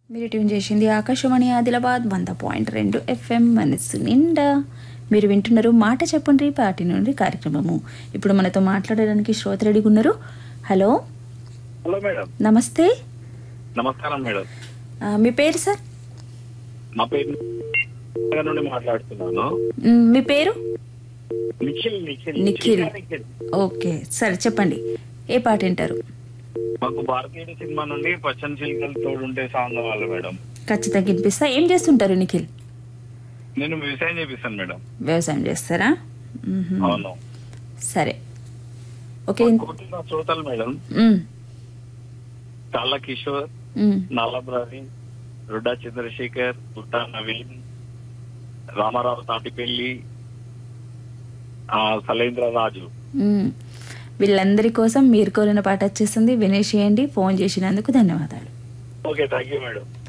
మీరు ట్యూన్ చేసింది ఆకాశవాణి ఆదిలాబాద్ వంద పాయింట్ రెండు ఎఫ్ఎం మనస్సు నిండా మీరు వింటున్నారు మాట చెప్పండి పార్టీ నుండి కార్యక్రమము ఇప్పుడు మనతో మాట్లాడడానికి శ్రోత రెడీగా ఉన్నారు హలో హలో మేడం నమస్తే నమస్కారం మేడం ఆ, మీ పేరు సార్ మా పేరు నగర్ నుండి మాట్లాడుతున్నాను మ్, మీ పేరు నిఖిల్ నిఖిల్ నిఖిల్. నిఖిల్ ఓకే సరే చెప్పండి ఏ పాట వింటారు మాకు భారతీయ సినిమా నుండి పచ్చని చిలుకలు తోడుంటే సాంగ్ కావాలి మేడం ఖచ్చితంగా వినిపిస్తా ఏం చేస్తుంటారు నిఖిల్ నేను వ్యవసాయం చేపిస్తాను మేడం వ్యవసాయం చేస్తారా మ్హూ. అవును సరే ఓకే కోటిలో శ్రోతలు మేడం మ్, తాళ్ళ కిషోర్ మ్, నాలా ప్రవీణ్ రుడ్డా చంద్రశేఖర్ గుట్టా నవీన్ రామారావు తాటిపల్లి ఆ సలేంద్ర రాజు మ్. వీళ్ళందరి కోసం మీరు కోరిన పాట వచ్చేసింది వినేసేయండి ఫోన్ చేసినందుకు ధన్యవాదాలు ఓకే థ్యాంక్ యూ మేడం